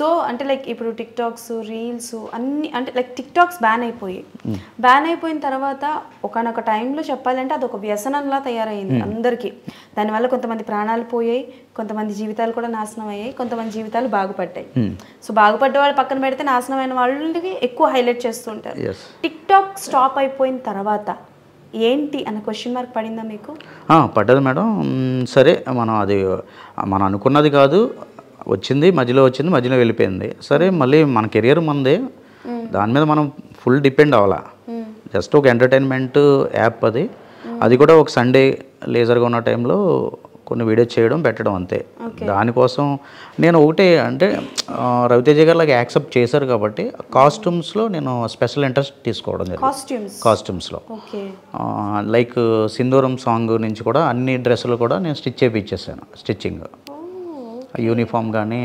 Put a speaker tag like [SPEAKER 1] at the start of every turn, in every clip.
[SPEAKER 1] So అంటే like ఇప్పుడు tick talks reels అన్ని అంటే లైక్ టిక్ టాక్స్ బ్యాన్ అయిపోయాయి బ్యాన్ అయిపోయిన తర్వాత ఒకనొక టైంలో చెప్పాలంటే అది ఒక వ్యసనంలా తయారైంది అందరికీ దానివల్ల కొంతమంది ప్రాణాలు పోయాయి కొంతమంది జీవితాలు కూడా నాశనం అయ్యాయి కొంతమంది జీవితాలు బాగుపడ్డాయి సో బాగుపడ్డ వాళ్ళు పక్కన పెడితే నాశనమైన వాళ్ళకి ఎక్కువ హైలైట్ చేస్తుంటారు
[SPEAKER 2] ఎస్
[SPEAKER 1] టిక్ టాక్ స్టాప్ అయిపోయిన తర్వాత ఏంటి అన్న క్వశ్చన్ మార్క్ పడిందా మీకు
[SPEAKER 2] పడ్డది మేడం మ్, సరే మనం అది మనం అనుకున్నది కాదు వచ్చింది మధ్యలో వచ్చింది మధ్యలో వెళ్ళిపోయింది సరే మళ్ళీ మన కెరియర్ మనదే దాని మీద మనం ఫుల్ డిపెండ్ అవ్వాలా జస్ట్ ఒక ఎంటర్టైన్మెంట్ యాప్ అది అది కూడా ఒక సండే లేజర్గా ఉన్న టైంలో కొన్ని వీడియోస్ చేయడం పెట్టడం అంతే దానికోసం నేను ఒకటే అంటే ఆ, రవితేజ గారు లాగా యాక్సెప్ట్ చేశారు కాబట్టి కాస్ట్యూమ్స్లో నేను స్పెషల్ ఇంట్రెస్ట్ తీసుకోవడం జరిగింది
[SPEAKER 1] కాస్ట్యూమ్స్
[SPEAKER 2] కాస్ట్యూమ్స్లో
[SPEAKER 1] ఓకే
[SPEAKER 2] లైక్ సింధూరం సాంగ్ నుంచి కూడా అన్ని డ్రెస్సులు కూడా నేను స్టిచ్ చేయించేసాను స్టిచ్చింగ్ యూనిఫామ్ కానీ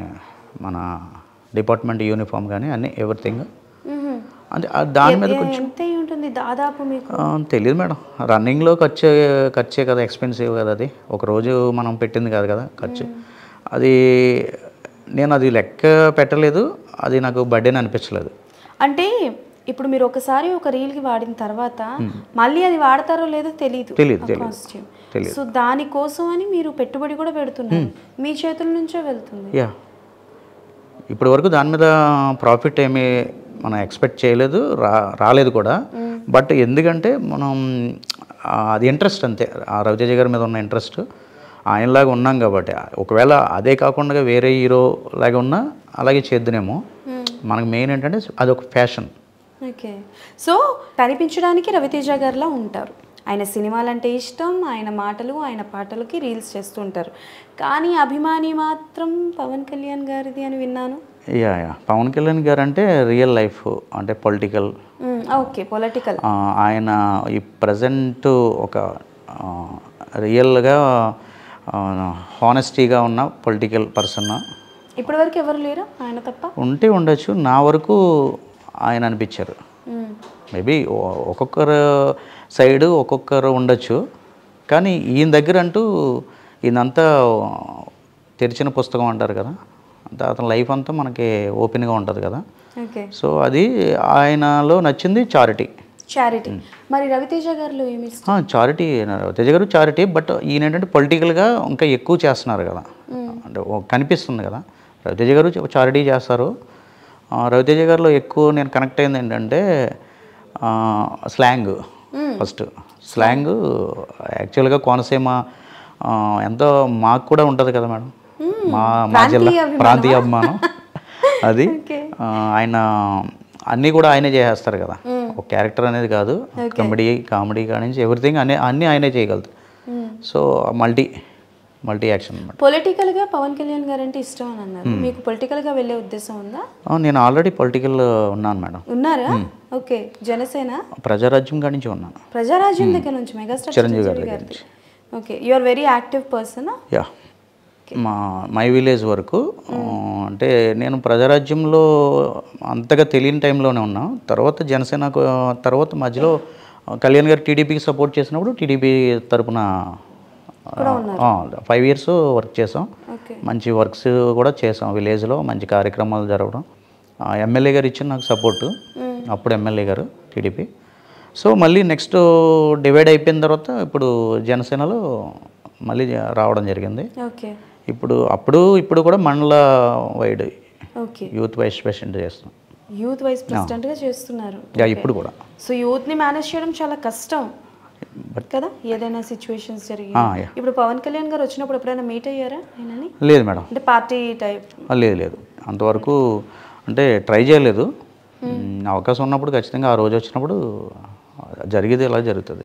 [SPEAKER 2] మన డిపార్ట్మెంట్ యూనిఫామ్ కానీ అన్ని ఎవ్రీథింగ్ అంటే ఆ దాని మీద కొంచెం
[SPEAKER 1] ఎంత అయి ఉంటుంది దాదాపు మీకు
[SPEAKER 2] ఆ, తెలియదు మేడం రన్నింగ్లో ఖర్చు ఖర్చే కదా ఎక్స్పెన్సివ్ కదా అది ఒక రోజు మనం పెట్టింది కాదు కదా ఖర్చు అది నేను అది లెక్క పెట్టలేదు అది నాకు బర్త్డేని అనిపించలేదు
[SPEAKER 1] అంటే ఇప్పుడు మీరు ఒకసారి ఒక reel కి వాడిన తర్వాత మళ్ళీ అది వాడతారో లేదో తెలియదు
[SPEAKER 2] తెలీదు, తెలీదు.
[SPEAKER 1] కాస్ట్యూమ్
[SPEAKER 2] తెలీదు.
[SPEAKER 1] సో దానికోసం అని మీరు పెట్టుబడి కూడా పెడుతున్నారు మీ చేతుల నుంచే వెళ్తుంది
[SPEAKER 2] యా ఇప్పటి వరకు దాని మీద ప్రాఫిట్ ఏమీ మనం ఎక్స్పెక్ట్ చేయలేదు రా రాలేదు కూడా బట్ ఎందుకంటే మనం ఆ, అది ఇంట్రెస్ట్ అంతే ఆ రవితేజ గారి మీద ఉన్న ఇంట్రెస్ట్ ఆయనలాగా ఉన్నాం కాబట్టి ఒకవేళ అదే కాకుండా వేరే హీరో లాగా ఉన్నా అలాగే చేద్దునేమో మనకు మెయిన్ ఏంటంటే అదొక ఫ్యాషన్
[SPEAKER 1] ఓకే సో కనిపించడానికి రవితేజ గారిలా ఉంటారు ఆయన సినిమాలంటే ఇష్టం ఆయన మాటలు ఆయన పాటలకి రీల్స్ చేస్తూ ఉంటారు కానీ అభిమాని మాత్రం పవన్ కళ్యాణ్ గారిది అని విన్నాను
[SPEAKER 2] యా యా పవన్ కళ్యాణ్ గారు అంటే రియల్ లైఫ్ అంటే పొలిటికల్
[SPEAKER 1] ఓకే పొలిటికల్
[SPEAKER 2] ఆయన ఈ ప్రజెంట్ ఒక రియల్గా హానెస్టీగా ఉన్న పొలిటికల్ పర్సన్
[SPEAKER 1] ఇప్పటి వరకు ఎవరు లేరా ఆయన తప్ప
[SPEAKER 2] ఉంటే ఉండొచ్చు నా వరకు ఆయన అనిపించారు
[SPEAKER 1] మ్మ్.
[SPEAKER 2] మేబీ ఒక్కొక్కరు సైడ్ ఒక్కొక్కరు ఉండొచ్చు కానీ ఈయన దగ్గర అంటూ ఈయనంతా తెరిచిన పుస్తకం అంటారు కదా అంతా అతని లైఫ్ అంతా మనకి ఓపెన్గా ఉంటుంది కదా
[SPEAKER 1] ఓకే
[SPEAKER 2] సో అది ఆయనలో నచ్చింది చారిటీ
[SPEAKER 1] చారిటీ మరి రవితేజ గారిలో ఏమి ఇష్టం
[SPEAKER 2] చారిటీ తేజ గారు చారిటీ బట్ ఈయన ఏంటంటే పొలిటికల్గా ఇంకా ఎక్కువ చేస్తున్నారు కదా అంటే ఓ- కనిపిస్తుంది కదా రవితేజ గారు చారిటీ చేస్తారు ఆ, రవితేజ గారిలో ఎక్కువ నేను కనెక్ట్ అయింది ఏంటంటే స్లాంగ్ ఫస్ట్ స్లాంగ్ యాక్చువల్గా కోనసీమ ఆ, ఎంతో మాకు కూడా ఉంటుంది కదా మేడం మా మా జిల్లా ప్రాంతీయ అభిమానం అది ఆ, ఆయన అన్నీ కూడా ఆయనే చేసేస్తారు కదా ఒక క్యారెక్టర్ అనేది కాదు కామెడీ కామెడీ కాడి నుంచి ఎవ్రీథింగ్ అన్నీ అన్నీ ఆయనే చేయగలదు సో మల్టీ మల్టీ యాక్షన్ అనమాట
[SPEAKER 1] పొలిటికల్ గా పవన్ కళ్యాణ్ గారు అంటే ఇష్టం అని అన్నారు మీకు పొలిటికల్ గా వెళ్ళే ఉద్దేశం ఉందా
[SPEAKER 2] నేను ఆల్రెడీ పొలిటికల్ ఉన్నాను మేడం
[SPEAKER 1] ఉన్నారా ఓకే జనసేన
[SPEAKER 2] ప్రజారాజ్యం కాడి నుంచి ఉన్నాను
[SPEAKER 1] ప్రజారాజ్యం దగ్గర నుంచి మెగాస్టార్
[SPEAKER 2] చిరంజీవి గారి
[SPEAKER 1] చిరంజీవి గారిది okay you are very active person
[SPEAKER 2] yeah మా మై విలేజ్ వరకు ఆ, అంటే నేను ప్రజారాజ్యంలో అంతగా తెలియని టైంలోనే ఉన్నా తర్వాత జనసేనకు తర్వాత మధ్యలో కళ్యాణ్ గారు టీడీపీకి సపోర్ట్ చేసినప్పుడు టీడీపీ తరపున ఫైవ్ ఇయర్స్ వర్క్ చేసాం
[SPEAKER 1] ఓకే
[SPEAKER 2] మంచి వర్క్స్ కూడా చేసాం విలేజ్లో మంచి కార్యక్రమాలు జరగడం ఎమ్మెల్యే గారు ఇచ్చిన నాకు సపోర్టు అప్పుడు ఎమ్మెల్యే గారు టీడీపీ సో మళ్ళీ నెక్స్ట్ డివైడ్ అయిపోయిన తర్వాత ఇప్పుడు జనసేనలో మళ్ళీ రావడం జరిగింది
[SPEAKER 1] ఓకే
[SPEAKER 2] ఇప్పుడు అప్పుడు ఇప్పుడు కూడా mandal wide
[SPEAKER 1] okay
[SPEAKER 2] youth vice president చేస్తున్నాం
[SPEAKER 1] యూత్ వైస్ ప్రెసిడెంట్ గా చేస్తున్నారు
[SPEAKER 2] యా ఇప్పుడు కూడా
[SPEAKER 1] సో యూత్ ని మేనేజ్ చేయడం చాలా కష్టం కదా ఏదైనా సిచ్యువేషన్స్ జరిగి
[SPEAKER 2] ఆ, యా.
[SPEAKER 1] ఇప్పుడు పవన్ కళ్యాణ్ గారు వచ్చినప్పుడు ఎప్పుడైనా మీట్ అయ్యారా ఆయనని
[SPEAKER 2] లేదు మేడం
[SPEAKER 1] అంటే పార్టీ టైప్
[SPEAKER 2] ఆ, లేదు లేదు అంతవరకు అంటే ట్రై చేయలేదు మ్, అవకాశం ఉన్నప్పుడు ఖచ్చితంగా ఆ రోజు వచ్చినప్పుడు జరిగేది ఎలా జరుగుతుంది